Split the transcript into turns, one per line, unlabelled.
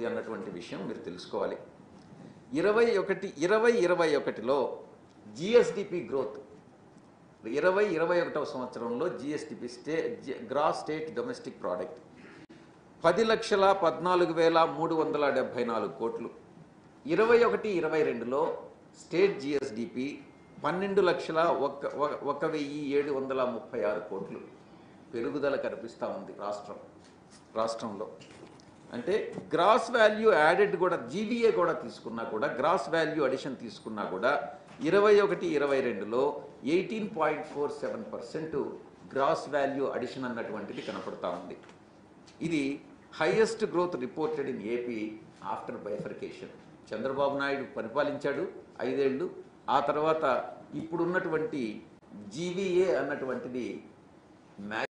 ఉంది అన్నటువంటి విషయం మీరు తెలుసుకోవాలి ఇరవై ఒకటి ఇరవై ఇరవై ఒకటిలో జిఎస్డిపి గ్రోత్ ఇరవై ఇరవై ఒకటవ సంవత్సరంలో GSDP state gross state domestic product పది లక్షల పద్నాలుగు వేల మూడు వందల డెబ్భై నాలుగు కోట్లు ఇరవై ఒకటి ఇరవై రెండులో స్టేట్ జిఎస్డిపి పన్నెండు లక్షల ఒక ఒక- ఒక వెయ్యి ఏడు వందల ముప్పై ఆరు కోట్లు పెరుగుదల కనిపిస్తూ ఉంది రాష్ట్రం రాష్ట్రంలో అంటే గ్రాస్ వాల్యూ యాడెడ్ కూడా జీవీఏ కూడా తీసుకున్నా కూడా గ్రాస్ వాల్యూ అడిషన్ తీసుకున్నా కూడా ఇరవై ఒకటి ఇరవై రెండులో eighteen point four seven percent gross value addition అన్నటువంటిది కనపడతా ఉంది ఇది highest growth reported in AP after bifurcation Chandrababu Naidu పరిపాలించాడు ఐదేళ్లు ఆ తర్వాత ఇప్పుడున్నటువంటి జీవీఏ అన్నటువంటిది మ్యా